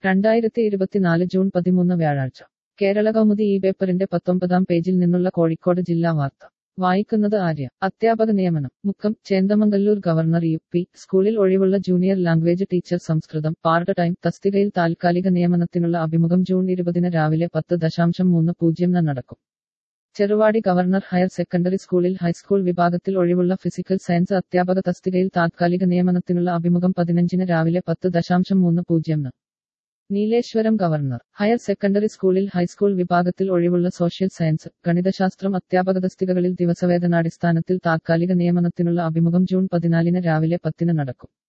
രണ്ടായിരത്തി ഇരുപത്തിനാല് ജൂൺ പതിമൂന്ന് വ്യാഴാഴ്ച കേരള കൗമുദി ഈ പേപ്പറിന്റെ പത്തൊമ്പതാം പേജിൽ നിന്നുള്ള കോഴിക്കോട് ജില്ലാ വാർത്ത വായിക്കുന്നത് ആര്യ അധ്യാപക നിയമനം Mukkam Chendamangallur governor U P സ്കൂളിൽ ഒഴിവുള്ള ജൂനിയർ ലാംഗ്വേജ് ടീച്ചർ സംസ്കൃതം പാർട്ട് ടൈം തസ്തികയിൽ താൽക്കാലിക നിയമനത്തിനുള്ള അഭിമുഖം ജൂൺ ഇരുപതിന് രാവിലെ പത്ത് ദശാംശം മൂന്ന് പൂജ്യം നടക്കും ചെറുവാടി ഗവർണർ ഹയർ സെക്കൻഡറി സ്കൂളിൽ ഹൈസ്കൂൾ വിഭാഗത്തിൽ ഒഴിവുള്ള ഫിസിക്കൽ സയൻസ് അധ്യാപക തസ്തികയിൽ താത്കാലിക നിയമനത്തിനുള്ള അഭിമുഖം പതിനഞ്ചിന് രാവിലെ പത്ത് ദശാംശം മൂന്ന് പൂജ്യം നീലേശ്വരം ഗവർണർ ഹയർ സെക്കൻഡറി സ്കൂളിൽ ഹൈസ്കൂൾ വിഭാഗത്തിൽ ഒഴിവുള്ള സോഷ്യൽ സയൻസ് ഗണിതശാസ്ത്രം അധ്യാപക തസ്തികകളിൽ ദിവസവേതനാടിസ്ഥാനത്തിൽ താത്കാലിക നിയമനത്തിനുള്ള അഭിമുഖം ജൂൺ പതിനാലിന് രാവിലെ പത്തിന് നടക്കും